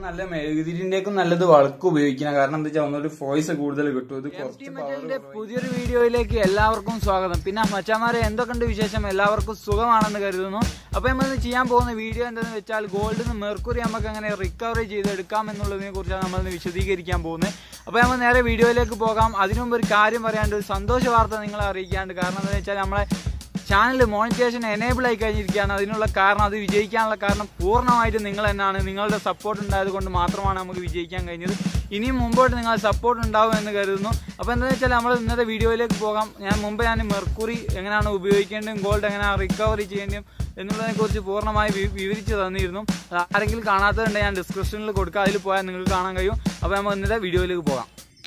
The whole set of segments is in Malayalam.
നല്ല മെഴുകുതിരിന്റെയൊക്കെ നല്ലത് വളക്ക് ഉപയോഗിക്കണം കാരണം എന്താ വെച്ചാൽ ഒന്നൊരു ഫോയ്സ് കൂടുതൽ കിട്ടും ഇത് കുറച്ച് മെറ്റലിന്റെ പുതിയൊരു വീഡിയോയിലേക്ക് എല്ലാവർക്കും സ്വാഗതം പിന്നെ മച്ചാമാരെ എന്തൊക്കെയുണ്ട് വിശേഷം എല്ലാവർക്കും സുഖമാണെന്ന് കരുതുന്നു അപ്പൊ നമ്മൾ ഇന്ന് ചെയ്യാൻ പോകുന്ന വീഡിയോ എന്താണെന്ന് വെച്ചാൽ ഗോൾഡിൽ നിന്ന് മെർക്കുറി നമുക്ക് എങ്ങനെ റിക്കവറി ചെയ്തെടുക്കാം എന്നുള്ളതിനെ കുറിച്ചാണ് നമ്മൾ ഇന്ന് വിശദീകരിക്കാൻ പോകുന്നത് അപ്പൊ നമ്മൾ നേരെ വീഡിയോയിലേക്ക് പോകാം അതിനു മുമ്പ് ഒരു കാര്യം പറയാണ്ട് ഒരു സന്തോഷ വാർത്ത നിങ്ങളെ അറിയിക്കാണ്ട് കാരണം എന്താണെന്ന് വെച്ചാൽ നമ്മളെ ചാനൽ മോണിറ്റേഷൻ എനേബിൾ ആയി കഴിഞ്ഞിരിക്കുകയാണ് അതിനുള്ള കാരണം അത് വിജയിക്കാനുള്ള കാരണം പൂർണ്ണമായിട്ട് നിങ്ങൾ തന്നെയാണ് നിങ്ങളുടെ സപ്പോർട്ട് ഉണ്ടായത് കൊണ്ട് മാത്രമാണ് നമുക്ക് വിജയിക്കാൻ കഴിഞ്ഞത് ഇനിയും മുമ്പോട്ട് നിങ്ങളുടെ സപ്പോർട്ട് ഉണ്ടാവും എന്ന് കരുതുന്നു അപ്പോൾ എന്താണെന്ന് വെച്ചാൽ നമ്മൾ ഇന്നത്തെ വീഡിയോയിലേക്ക് പോകാം ഞാൻ മുമ്പ് ഞാൻ മെർക്കുറി എങ്ങനെയാണ് ഉപയോഗിക്കേണ്ടതും ഗോൾഡ് എങ്ങനെയാണ് റിക്കവറി ചെയ്യേണ്ടതും എന്നുള്ളതിനെ കുറിച്ച് പൂർണ്ണമായി വി- വിവരിച്ച് തന്നിരുന്നു അത് ആരെങ്കിലും കാണാത്തതുണ്ട് ഞാൻ ഡിസ്ക്രിപ്ഷനിൽ കൊടുക്കുക അതിൽ പോയാൽ നിങ്ങൾക്ക് കാണാൻ കഴിയും അപ്പോൾ നമ്മൾ ഇന്നത്തെ വീഡിയോയിലേക്ക് പോകാം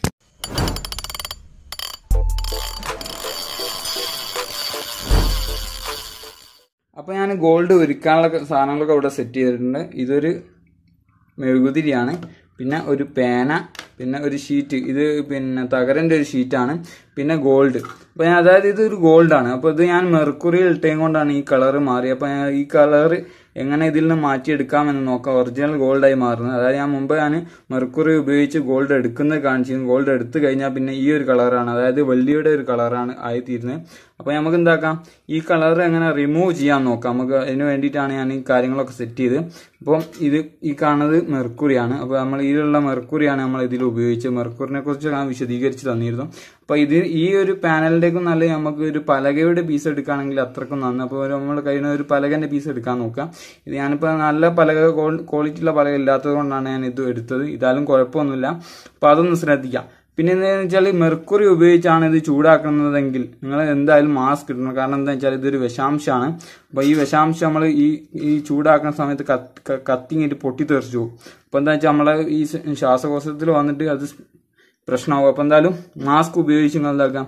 അപ്പൊ ഞാൻ ഗോൾഡ് ഒരുക്കാനുള്ള സാധനങ്ങളൊക്കെ ഇവിടെ സെറ്റ് ചെയ്തിട്ടുണ്ട് ഇതൊരു മെഴുകുതിരിയാണ് പിന്നെ ഒരു പേന പിന്നെ ഒരു ഷീറ്റ് ഇത് പിന്നെ തകരന്റെ ഒരു ഷീറ്റാണ് പിന്നെ ഗോൾഡ് അപ്പൊ ഞാൻ അതായത് ഇത് ഒരു ഗോൾഡാണ് അപ്പൊ ഇത് ഞാൻ മെർക്കുറിയിൽ ഇട്ടേം കൊണ്ടാണ് ഈ കളർ മാറി അപ്പൊ ഞാൻ ഈ കളർ എങ്ങനെ ഇതിൽ നിന്ന് മാറ്റിയെടുക്കാമെന്ന് നോക്കാം ഒറിജിനൽ ഗോൾഡായി മാറുന്നത് അതായത് ഞാൻ മുമ്പ് ഞാൻ മെർക്കുറി ഉപയോഗിച്ച് ഗോൾഡ് എടുക്കുന്നത് കാണിച്ചിരുന്നു ഗോൾഡ് എടുത്തു കഴിഞ്ഞാൽ പിന്നെ ഈ ഒരു കളറാണ് അതായത് വെള്ളിയുടെ ഒരു കളറാണ് ആയിത്തീരുന്നത് അപ്പോൾ നമുക്ക് എന്താക്കാം ഈ കളർ എങ്ങനെ റിമൂവ് ചെയ്യാൻ നോക്കാം നമുക്ക് അതിന് വേണ്ടിയിട്ടാണ് ഞാൻ ഈ കാര്യങ്ങളൊക്കെ സെറ്റ് ചെയ്ത് അപ്പം ഇത് ഈ കാണുന്നത് മെർക്കുറിയാണ് അപ്പോൾ നമ്മൾ ഇതിലുള്ള മെർക്കുറിയാണ് നമ്മൾ ഇതിൽ ഉപയോഗിച്ചത് മെർക്കുറിനെ കുറിച്ച് ഞാൻ വിശദീകരിച്ച് തന്നിരുന്നു അപ്പോൾ ഇത് ഈ ഒരു പാനലിൻ്റെക്കും നല്ല നമുക്ക് ഒരു പലകയുടെ പീസ് എടുക്കുകയാണെങ്കിൽ അത്രക്കും നന്ന് അപ്പോൾ നമ്മൾ കഴിയുന്ന ഒരു പലകന്റെ പീസ് എടുക്കാൻ നോക്കാം ഇത് ഞാനിപ്പോൾ നല്ല പലക ക്വാളിറ്റി ഉള്ള പലക ഇല്ലാത്തത് കൊണ്ടാണ് ഞാൻ ഇത് എടുത്തത് ഇതായാലും കുഴപ്പമൊന്നുമില്ല അപ്പോൾ അതൊന്ന് ശ്രദ്ധിക്കാം പിന്നെ എന്താണെന്ന് വെച്ചാൽ മെർക്കുറി ഉപയോഗിച്ചാണ് ഇത് ചൂടാക്കുന്നതെങ്കിൽ നിങ്ങൾ എന്തായാലും മാസ്ക് ഇടണം കാരണം എന്താ വെച്ചാൽ ഇതൊരു വിഷാംശമാണ് അപ്പോൾ ഈ വിഷാംശം നമ്മൾ ഈ ഈ ചൂടാക്കുന്ന സമയത്ത് കത്ത് ക- കത്തിങ്ങിട്ട് പൊട്ടിത്തെറിച്ചു പോകും അപ്പോൾ എന്താ വെച്ചാൽ നമ്മളെ ഈ ശ്വ- ശ്വാസകോശത്തിൽ വന്നിട്ട് അത് പ്രശ്നമാകും അപ്പോൾ എന്തായാലും മാസ്ക് ഉപയോഗിച്ച് നിങ്ങൾ എന്താക്കാം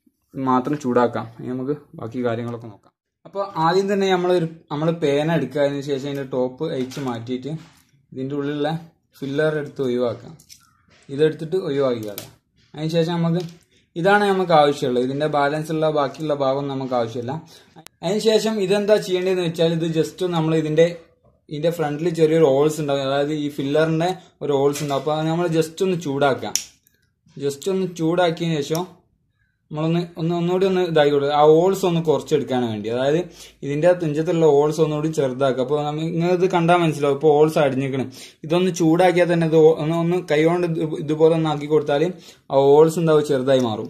മാത്രം ചൂടാക്കാം ഇനി നമുക്ക് ബാക്കി കാര്യങ്ങളൊക്കെ നോക്കാം അപ്പോൾ ആദ്യം തന്നെ നമ്മൾ ഒരു നമ്മൾ പേന എടുക്കുക അതിന് ശേഷം അതിൻ്റെ ടോപ്പ് അയച്ച് മാറ്റിയിട്ട് ഇതിൻ്റെ ഉള്ളിലുള്ള ഫില്ലർ എടുത്ത് ഒഴിവാക്കാം ഇതെടുത്തിട്ട് ഒഴിവാക്കിയാണ് അതിന് ശേഷം നമുക്ക് ഇതാണ് നമുക്ക് ആവശ്യമുള്ളത് ഇതിന്റെ ബാലൻസ് ഉള്ള ബാക്കിയുള്ള ഭാഗം നമുക്ക് ആവശ്യമില്ല അതിന് ശേഷം ഇതെന്താ ചെയ്യേണ്ടതെന്ന് വെച്ചാൽ ഇത് ജസ്റ്റ് നമ്മൾ ഇതിന്റെ ഇതിന്റെ ഫ്രണ്ടിൽ ചെറിയൊരു ഹോൾസ് ഉണ്ടാവും അതായത് ഈ ഫില്ലറിന്റെ ഒരു ഹോൾസ് ഉണ്ടാവും അപ്പോൾ നമ്മൾ ജസ്റ്റ് ഒന്ന് ചൂടാക്കാം ജസ്റ്റ് ഒന്ന് ചൂടാക്കിയതിന് ശേഷം നമ്മളൊന്ന് ഒന്ന് ഒന്നുകൂടി ഒന്ന് ഇതാക്കി കൊടുക്കുക ആ ഹോൾസ് ഒന്ന് കുറച്ചെടുക്കാൻ വേണ്ടി അതായത് ഇതിന്റെ തുഞ്ചത്തുള്ള ഹോൾസ് ഒന്നുകൂടി ചെറുതാക്കുക അപ്പോൾ നിങ്ങൾ ഇത് കണ്ടാൽ മനസ്സിലാവും ഇപ്പോൾ ഹോൾസ് അടിഞ്ഞിക്കണം ഇതൊന്ന് ചൂടാക്കിയാൽ തന്നെ ഇത് ഒന്ന് ഒന്ന് കൈകൊണ്ട് ഇത് ഇതുപോലെ ഒന്ന് ആക്കി കൊടുത്താൽ ആ ഹോൾസ് ഉണ്ടാവും ചെറുതായി മാറും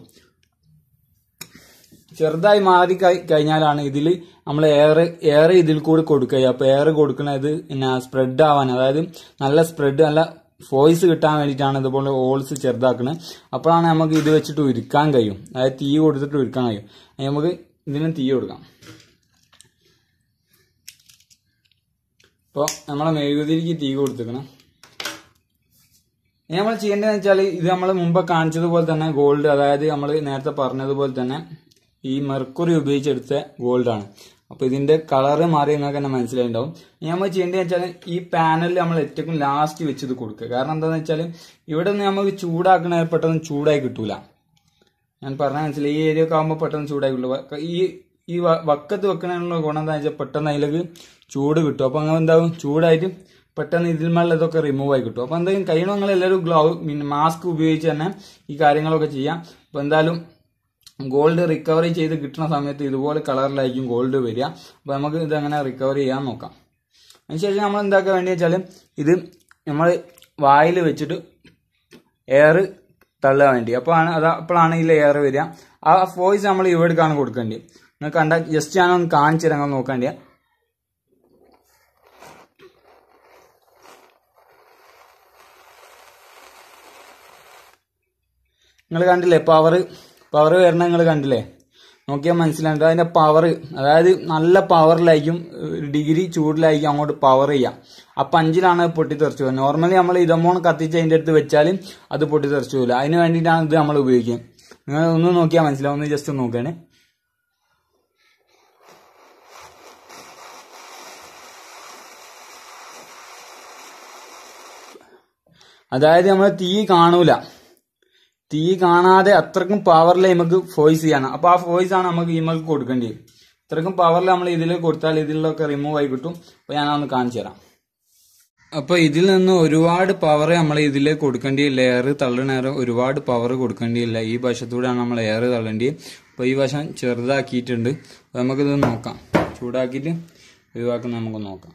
ചെറുതായി മാറി കഴി- കഴിഞ്ഞാലാണ് ഇതിൽ നമ്മൾ എയർ എയർ ഇതിൽ കൂടി കൊടുക്കുക അപ്പൊ എയർ കൊടുക്കുന്നത് പിന്നെ സ്പ്രെഡ് ആവാൻ അതായത് നല്ല സ്പ്രെഡ് നല്ല വോയിസ് കിട്ടാൻ വേണ്ടിയിട്ടാണ് ഇതുപോലെ ഹോൾസ് ചെറുതാക്കുന്നത് അപ്പോഴാണ് നമുക്ക് ഇത് വെച്ചിട്ട് ഉരുക്കാൻ കഴിയും അതായത് തീ കൊടുത്തിട്ട് ഉരുക്കാൻ കഴിയും അതിന് നമുക്ക് ഇതിന് തീ കൊടുക്കാം ഇപ്പോൾ നമ്മളെ മെഴുകുതിരിക്ക് തീ കൊടുത്തിക്കണം ഇനി നമ്മൾ ചെയ്യേണ്ടതെന്ന് വെച്ചാൽ ഇത് നമ്മൾ മുമ്പ് കാണിച്ചതുപോലെ തന്നെ ഗോൾഡ് അതായത് നമ്മൾ നേരത്തെ പറഞ്ഞതുപോലെ തന്നെ ഈ മെർക്കുറി ഉപയോഗിച്ചെടുത്ത ഗോൾഡ് ആണ് അപ്പൊ ഇതിന്റെ കളറ് മാറി നിങ്ങൾക്ക് തന്നെ മനസ്സിലായിട്ടുണ്ടാവും ഇനി നമ്മൾ ചെയ്യേണ്ടതെന്ന് വെച്ചാൽ ഈ പാനലിൽ നമ്മൾ ഏറ്റവും ലാസ്റ്റ് വെച്ച് ഇത് കൊടുക്കുക കാരണം എന്താണെന്ന് വെച്ചാൽ ഇവിടെ നിന്ന് നമുക്ക് ചൂടാക്കണ പെട്ടെന്ന് ചൂടായി കിട്ടൂല ഞാൻ പറഞ്ഞ മനസ്സിലായി ഈ ഏരിയ ഒക്കെ ആകുമ്പോൾ പെട്ടെന്ന് ചൂടായി കിട്ടും വ- ഈ ഈ വ- വക്കത്ത് വെക്കണതിനുള്ള ഗുണം എന്താ വെച്ചാൽ പെട്ടെന്ന് അതിലേക്ക് ചൂട് കിട്ടും അപ്പൊ അങ്ങനെ എന്താവും ചൂടായിട്ട് പെട്ടെന്ന് ഇതിൽ മേലെ ഇതൊക്കെ റിമൂവ് ആയി കിട്ടും അപ്പൊ എന്തായാലും കഴിയണം നിങ്ങൾ എല്ലാവരും ഗ്ലൗ മാസ്ക് ഉപയോഗിച്ച് തന്നെ ഈ കാര്യങ്ങളൊക്കെ ചെയ്യാം അപ്പൊ എന്തായാലും ഗോൾഡ് റിക്കവറി ചെയ്ത് കിട്ടുന്ന സമയത്ത് ഇതുപോലെ കളറിലായിരിക്കും ഗോൾഡ് വരിക അപ്പൊ നമുക്ക് ഇത് എങ്ങനെ റിക്കവറി ചെയ്യാൻ നോക്കാം അതിനുശേഷം നമ്മൾ എന്താക്കാൻ വേണ്ടി വെച്ചാൽ ഇത് നമ്മൾ വായിൽ വെച്ചിട്ട് എയർ തള്ളാൻ വേണ്ടി അപ്പോൾ ആണ് അത് അപ്പോഴാണ് ഇതിൽ എയർ വരിക ആ വോയിസ് നമ്മൾ ഇവിടേക്കാണ് കൊടുക്കേണ്ടത് നിങ്ങൾ കണ്ട ജസ്റ്റ് ഞാനൊന്ന് കാണിച്ചു തരാൻ നോക്കേണ്ടിയ നിങ്ങൾ കണ്ടില്ലേ പവർ പവർ വരണ നിങ്ങൾ കണ്ടില്ലേ നോക്കിയാൽ മനസ്സിലാണ്ട് അതിന്റെ പവർ അതായത് നല്ല പവറിലായിരിക്കും ഒരു ഡിഗ്രി ചൂടിലായിരിക്കും അങ്ങോട്ട് പവർ ചെയ്യാം അപ്പൊ അഞ്ചിലാണ് അത് പൊട്ടിത്തെറിച്ചു പോകുക നോർമലി നമ്മൾ ഇതമോൺ കത്തിച്ച് അതിന്റെ അടുത്ത് വെച്ചാൽ അത് പൊട്ടിത്തെറിച്ചു പോകില്ല അതിന് വേണ്ടിയിട്ടാണ് ഇത് നമ്മൾ ഉപയോഗിക്കുക നിങ്ങൾ ഒന്ന് നോക്കിയാൽ മനസ്സിലാവും ഒന്ന് ജസ്റ്റ് നോക്കണേ അതായത് നമ്മൾ തീ കാണൂല തീ കാണാതെ അത്രക്കും പവറിൽ നമുക്ക് വോയിസ് ചെയ്യണം അപ്പൊ ആ വോയിസ് ആണ് നമുക്ക് ഇമക്ക് കൊടുക്കേണ്ടത് ഇത്രക്കും പവറിൽ നമ്മൾ ഇതിൽ കൊടുത്താൽ ഇതിലൊക്കെ റിമൂവ് ആയി കിട്ടും അപ്പൊ ഞാൻ ഒന്ന് കാണിച്ചു തരാം അപ്പൊ ഇതിൽ നിന്ന് ഒരുപാട് പവർ നമ്മൾ ഇതിൽ കൊടുക്കേണ്ടിയില്ല എയർ തള്ളണേരം ഒരുപാട് പവർ കൊടുക്കേണ്ടിയില്ല ഈ വശത്തൂടെയാണ് നമ്മൾ എയർ തള്ളേണ്ടി അപ്പൊ ഈ വശം ചെറുതാക്കിയിട്ടുണ്ട് അപ്പൊ നമുക്കിത് നോക്കാം ചൂടാക്കിയിട്ട് ഒഴിവാക്കുന്ന നമുക്ക് നോക്കാം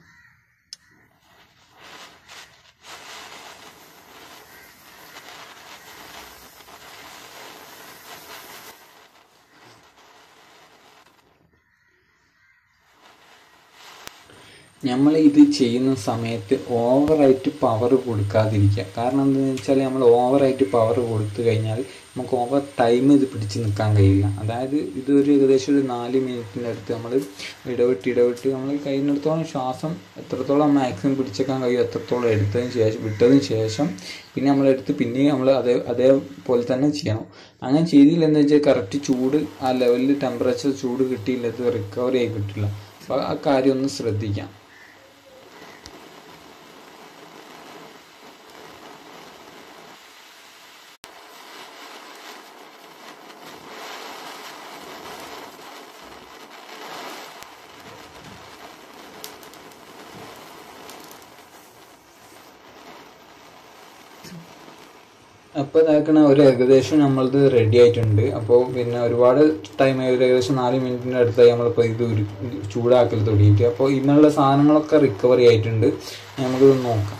നമ്മൾ ഇത് ചെയ്യുന്ന സമയത്ത് ഓവറായിട്ട് പവർ കൊടുക്കാതിരിക്കുക കാരണം എന്താണെന്ന് വെച്ചാൽ നമ്മൾ ഓവറായിട്ട് പവർ കൊടുത്തു കഴിഞ്ഞാൽ നമുക്ക് ഓവർ ടൈം ഇത് പിടിച്ച് നിൽക്കാൻ കഴിയില്ല അതായത് ഇതൊരു ഏകദേശം ഒരു നാല് മിനിറ്റിൻ്റെ അടുത്ത് നമ്മൾ ഇടവിട്ട് ഇടവിട്ട് നമ്മൾ കഴിയുന്നിടത്തോളം ശ്വാസം എത്രത്തോളം മാക്സിമം പിടിച്ചേക്കാൻ കഴിയും എത്രത്തോളം എടുത്തതിന് ശേഷം വിട്ടതിന് ശേഷം പിന്നെ നമ്മളെടുത്ത് പിന്നെയും നമ്മൾ അതേ അതേപോലെ തന്നെ ചെയ്യണം അങ്ങനെ ചെയ്തില്ല എന്താ വെച്ചാൽ കറക്റ്റ് ചൂട് ആ ലെവലിൽ ടെമ്പറേച്ചർ ചൂട് കിട്ടിയില്ല ഇത് റിക്കവറി ആയി കിട്ടില്ല അപ്പോൾ ആ കാര്യം ഒന്ന് ശ്രദ്ധിക്കാം അപ്പോൾ ഇതാക്കണ ഒരു ഏകദേശം നമ്മളത് റെഡി ആയിട്ടുണ്ട് അപ്പോൾ പിന്നെ ഒരുപാട് ടൈം ഒരു ഏകദേശം നാല് മിനിറ്റിൻ്റെ അടുത്തായി നമ്മളിപ്പോൾ ഇത് ഒരു ചൂടാക്കൽ തുടങ്ങിയിട്ട് അപ്പോൾ ഇന്നുള്ള സാധനങ്ങളൊക്കെ റിക്കവറി ആയിട്ടുണ്ട് നമുക്കിത് നോക്കാം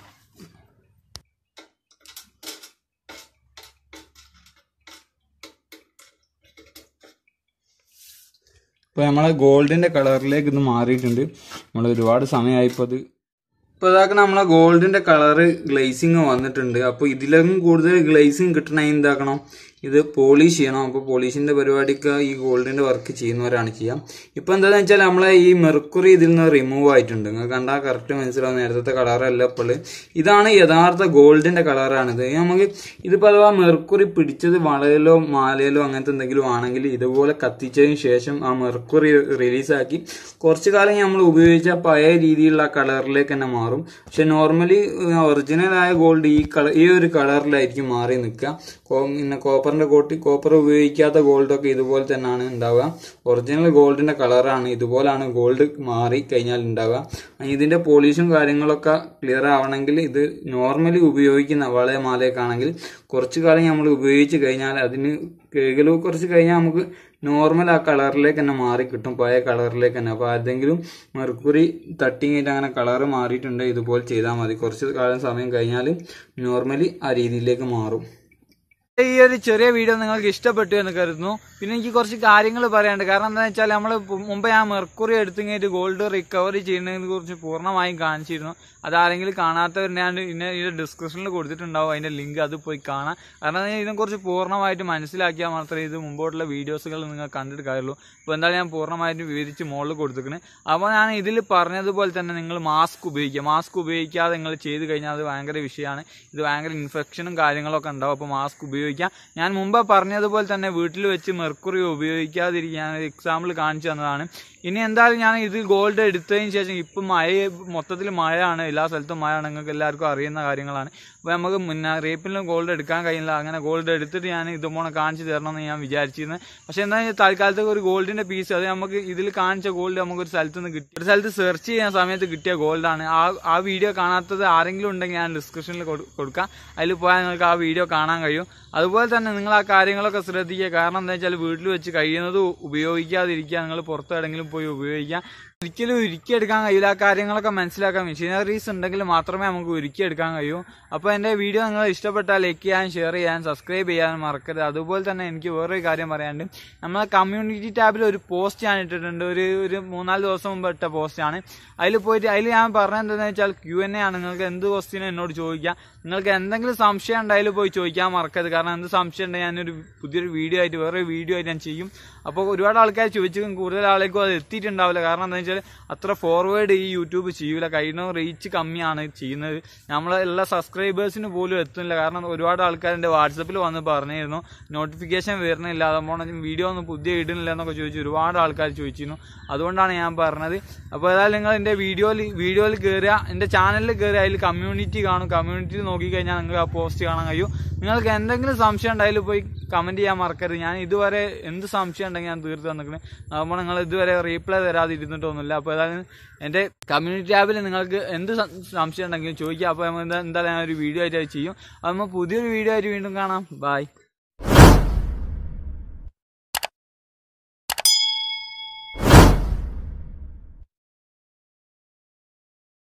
ഇപ്പോൾ നമ്മളെ ഗോൾഡിൻ്റെ കളറിലേക്ക് ഇത് മാറിയിട്ടുണ്ട് നമ്മൾ ഒരുപാട് സമയമായിപ്പോൾ അത് ഇപ്പോൾ ഇതാക്കണ നമ്മളെ ഗോൾഡിൻ്റെ കളറ് ഗ്ലേസിങ് വന്നിട്ടുണ്ട് അപ്പോൾ ഇതിലും കൂടുതൽ ഗ്ലേസിങ് കിട്ടണമെങ്കിൽ എന്താക്കണം ഇത് പോളിഷ് ചെയ്യണം അപ്പോൾ പോളിഷിൻ്റെ പരിപാടിക്ക് ഈ ഗോൾഡിൻ്റെ വർക്ക് ചെയ്യുന്നവരാണ് ചെയ്യാം ഇപ്പോൾ എന്താണെന്ന് വെച്ചാൽ നമ്മളെ ഈ മെർക്കുറി ഇതിൽ നിന്ന് റിമൂവ് ആയിട്ടുണ്ട് നിങ്ങൾ കണ്ടാൽ കറക്റ്റ് മനസ്സിലാവും നേരത്തെ കളറല്ല ഇപ്പോൾ ഇതാണ് യഥാർത്ഥ ഗോൾഡിൻ്റെ കളറാണിത് നമുക്ക് ഇതിപ്പോൾ അഥവാ മെർക്കുറി പിടിച്ചത് വളയിലോ മാലയിലോ അങ്ങനത്തെ എന്തെങ്കിലും ആണെങ്കിൽ ഇതുപോലെ കത്തിച്ചതിന് ശേഷം ആ മെർക്കുറി റിലീസാക്കി കുറച്ച് കാലം നമ്മൾ ഉപയോഗിച്ച പഴയ രീതിയിലുള്ള കളറിലേക്ക് തന്നെ മാറും പക്ഷെ നോർമലി ഒറിജിനൽ ആയ ഗോൾഡ് ഈ കളർ ഈ ഒരു കളറിലായിരിക്കും മാറി നിൽക്കുക പിന്നെ കോപ്പറിന്റെ കോട്ടി കോപ്പർ ഉപയോഗിക്കാത്ത ഗോൾഡൊക്കെ ഇതുപോലെ തന്നെയാണ് ഉണ്ടാവുക ഒറിജിനൽ ഗോൾഡിന്റെ കളറാണ് ഇതുപോലാണ് ഗോൾഡ് മാറി കഴിഞ്ഞാൽ ഉണ്ടാവുക ഇതിന്റെ പോളിഷും കാര്യങ്ങളൊക്കെ ക്ലിയർ ആവണമെങ്കിൽ ഇത് നോർമലി ഉപയോഗിക്കുന്ന വളയ മാലയൊക്കെ ആണെങ്കിൽ കുറച്ച് കാലം നമ്മൾ ഉപയോഗിച്ച് കഴിഞ്ഞാൽ അതിന് കേകലോ കുറച്ച് കഴിഞ്ഞാൽ നമുക്ക് നോർമൽ ആ കളറിലേക്ക് തന്നെ മാറി കിട്ടും പഴയ കളറിലേക്ക് തന്നെ അപ്പോൾ ആരെങ്കിലും മെർക്കുറി തട്ടിങ്ങിയിട്ട് അങ്ങനെ കളറ് മാറിയിട്ടുണ്ട് ഇതുപോലെ ചെയ്താൽ മതി കുറച്ച് കാലം സമയം കഴിഞ്ഞാൽ നോർമലി ആ രീതിയിലേക്ക് മാറും ഈ ഒരു ചെറിയ വീഡിയോ നിങ്ങൾക്ക് ഇഷ്ടപ്പെട്ടു എന്ന് കരുതുന്നു പിന്നെ എനിക്ക് കുറച്ച് കാര്യങ്ങൾ പറയാനുണ്ട് കാരണം എന്താണെന്ന് വെച്ചാൽ നമ്മൾ മുമ്പ് ഞാൻ മെർക്കുറി എടുത്തിങ്ങേറ്റ് ഗോൾഡ് റിക്കവറി ചെയ്യുന്നതിനെ കുറിച്ച് പൂർണ്ണമായും കാണിച്ചിരുന്നു അതാരെങ്കിലും കാണാത്തവർ ഞാൻ ഇന്ന ഇതിന്റെ ഡിസ്ക്രിപ്ഷനിൽ കൊടുത്തിട്ടുണ്ടാവും അതിന്റെ ലിങ്ക് അത് പോയി കാണാം കാരണം ഇതിനെക്കുറിച്ച് പൂർണ്ണമായിട്ട് മനസ്സിലാക്കിയാൽ മാത്രമേ ഇത് മുമ്പോട്ടുള്ള വീഡിയോസുകൾ നിങ്ങൾ കണ്ടിട്ട് കാര്യമുള്ളൂ അപ്പോൾ എന്തായാലും ഞാൻ പൂർണ്ണമായിട്ടും വിവരിച്ച് മുകളിൽ കൊടുത്തിരിക്കുന്നത് അപ്പോൾ ഞാൻ ഇതിൽ പറഞ്ഞതുപോലെ തന്നെ നിങ്ങൾ മാസ്ക് ഉപയോഗിക്കുക മാസ്ക് ഉപയോഗിക്കാതെ നിങ്ങൾ ചെയ്ത് കഴിഞ്ഞാൽ അത് ഭയങ്കര വിഷയമാണ് ഇത് ഭയങ്കര ഇൻഫെക്ഷനും കാര്യങ്ങളൊക്കെ ഉണ്ടാവും അപ്പോൾ മാസ്ക് ഉപയോഗിക്കാം ഞാൻ മുമ്പ് പറഞ്ഞതുപോലെ തന്നെ വീട്ടിൽ വെച്ച് മെർക്കുറി ഉപയോഗിക്കാതിരിക്കാൻ എക്സാമ്പിൾ കാണിച്ചു തന്നതാണ് ഇനി എന്തായാലും ഞാൻ ഇത് ഗോൾഡ് എടുത്തതിന് ശേഷം ഇപ്പം മഴ മൊത്തത്തിൽ മഴയാണ് എല്ലാ സ്ഥലത്തും മഴയാണ് നിങ്ങൾക്ക് എല്ലാവർക്കും അറിയുന്ന കാര്യങ്ങളാണ് അപ്പോൾ നമുക്ക് മുന്നറിയിപ്പിലും ഗോൾഡ് എടുക്കാൻ കഴിയില്ല അങ്ങനെ ഗോൾഡ് എടുത്തിട്ട് ഞാൻ ഇതുപോലെ കാണിച്ചു തരണമെന്ന് ഞാൻ വിചാരിച്ചിരുന്നത് പക്ഷേ എന്താ തൽക്കാലത്ത് ഒരു ഗോൾഡിന്റെ പീസ് അത് നമുക്ക് ഇതിൽ കാണിച്ച ഗോൾഡ് നമുക്ക് ഒരു സ്ഥലത്ത് നിന്ന് കിട്ടി ഒരു സ്ഥലത്ത് സെർച്ച് ചെയ്യാൻ സമയത്ത് കിട്ടിയ ഗോൾഡാണ് ആ ആ വീഡിയോ കാണാത്തത് ആരെങ്കിലും ഉണ്ടെങ്കിൽ ഞാൻ ഡിസ്ക്രിപ്ഷനിൽ കൊടുക്കാം അതിൽ പോയാൽ നിങ്ങൾക്ക് ആ വീഡിയോ കാണാൻ കഴിയും അതുപോലെ തന്നെ നിങ്ങൾ ആ കാര്യങ്ങളൊക്കെ ശ്രദ്ധിക്കുക കാരണം എന്താ വെച്ചാൽ വീട്ടിൽ വെച്ച് കഴിയുന്നത് ഉപയോഗിക്കാതിരിക്കുക നിങ്ങൾ പുറത്തെവിടെങ്കിലും പോയി ഉപയോഗിക്കാം ഒരിക്കലും ഉരുക്കിയെടുക്കാൻ കഴിയില്ല ആ കാര്യങ്ങളൊക്കെ മനസ്സിലാക്കാൻ മെഷീനറീസ് ഉണ്ടെങ്കിൽ മാത്രമേ നമുക്ക് ഉരുക്കിയെടുക്കാൻ കഴിയൂ അപ്പോൾ എൻ്റെ വീഡിയോ നിങ്ങൾ ഇഷ്ടപ്പെട്ടാൽ ലൈക്ക് ചെയ്യാൻ ഷെയർ ചെയ്യാൻ സബ്സ്ക്രൈബ് ചെയ്യാൻ മറക്കരുത് അതുപോലെ തന്നെ എനിക്ക് വേറൊരു കാര്യം പറയാനുണ്ട് നമ്മളെ കമ്മ്യൂണിറ്റി ടാബിൽ ഒരു പോസ്റ്റ് ഞാൻ ഇട്ടിട്ടുണ്ട് ഒരു ഒരു മൂന്നാല് ദിവസം മുമ്പ് ഇട്ട പോസ്റ്റാണ് അതിൽ പോയിട്ട് അതിൽ ഞാൻ പറഞ്ഞത് എന്താണെന്ന് വെച്ചാൽ ക്യു എൻ എ ആണ് നിങ്ങൾക്ക് എന്ത് ക്വസ്റ്റ്യനും എന്നോട് ചോദിക്കാം നിങ്ങൾക്ക് എന്തെങ്കിലും സംശയം ഉണ്ടായാലും പോയി ചോദിക്കാൻ മറക്കരുത് കാരണം എന്ത് സംശയം ഉണ്ടെങ്കിൽ ഞാനൊരു പുതിയൊരു വീഡിയോ ആയിട്ട് വേറൊരു വീഡിയോ ആയിട്ട് ഞാൻ ചെയ്യും അപ്പോൾ ഒരുപാട് ആൾക്കാർ ചോദിച്ചും കൂടുതൽ ആളേക്കും അത് എത്തിയിട്ടുണ്ടാവില്ല കാരണം എന്താ വെച്ചാൽ അത്ര ഫോർവേഡ് ഈ യൂട്യൂബ് ചെയ്യൂല കഴിഞ്ഞ റീച്ച് കമ്മിയാണ് ചെയ്യുന്നത് നമ്മളെ എല്ലാ സബ്സ്ക്രൈബേഴ്സിന് പോലും എത്തുന്നില്ല കാരണം ഒരുപാട് ആൾക്കാർ എൻ്റെ വാട്സപ്പിൽ വന്ന് പറഞ്ഞിരുന്നു നോട്ടിഫിക്കേഷൻ വരുന്നില്ല അതുപോലെ വീഡിയോ ഒന്നും പുതിയ ഇടുന്നില്ല എന്നൊക്കെ ചോദിച്ചു ഒരുപാട് ആൾക്കാർ ചോദിച്ചിരുന്നു അതുകൊണ്ടാണ് ഞാൻ പറഞ്ഞത് അപ്പോൾ ഏതായാലും നിങ്ങൾ എൻ്റെ വീഡിയോയിൽ വീഡിയോയിൽ കയറുക എൻ്റെ ചാനലിൽ കയറി അതിൽ കമ്മ്യൂണിറ്റി കാണും കമ്മ്യൂണിറ്റിയിൽ നോക്കിക്കഴിഞ്ഞാൽ നിങ്ങൾക്ക് ആ പോസ്റ്റ് കാണാൻ കഴിയും നിങ്ങൾക്ക് എന്തെങ്കിലും സംശയം ഉണ്ടായാലും പോയി കമന്റ് ചെയ്യാൻ മറക്കരുത് ഞാൻ ഇതുവരെ എന്ത് സംശയം ഉണ്ടെങ്കിൽ ഞാൻ തീർത്ത് തന്നിരിക്കുന്നത് അപ്പോൾ നിങ്ങൾ ഇതുവരെ റീപ്ലൈ തരാതെ ഇരുന്നിട്ടൊന്നുമില്ല കാര്യങ്ങളൊന്നുമില്ല അപ്പോൾ ഏതായാലും എൻ്റെ കമ്മ്യൂണിറ്റി ടാബിൽ നിങ്ങൾക്ക് എന്ത് സം- സംശയം ഉണ്ടെങ്കിലും ചോദിക്കുക അപ്പോൾ നമ്മൾ എന്താ എന്തായാലും ഞാൻ ഒരു വീഡിയോ ആയിട്ട് അത് ചെയ്യും അത് നമ്മൾ പുതിയൊരു വീഡിയോ ആയിട്ട് വീണ്ടും കാണാം ബൈ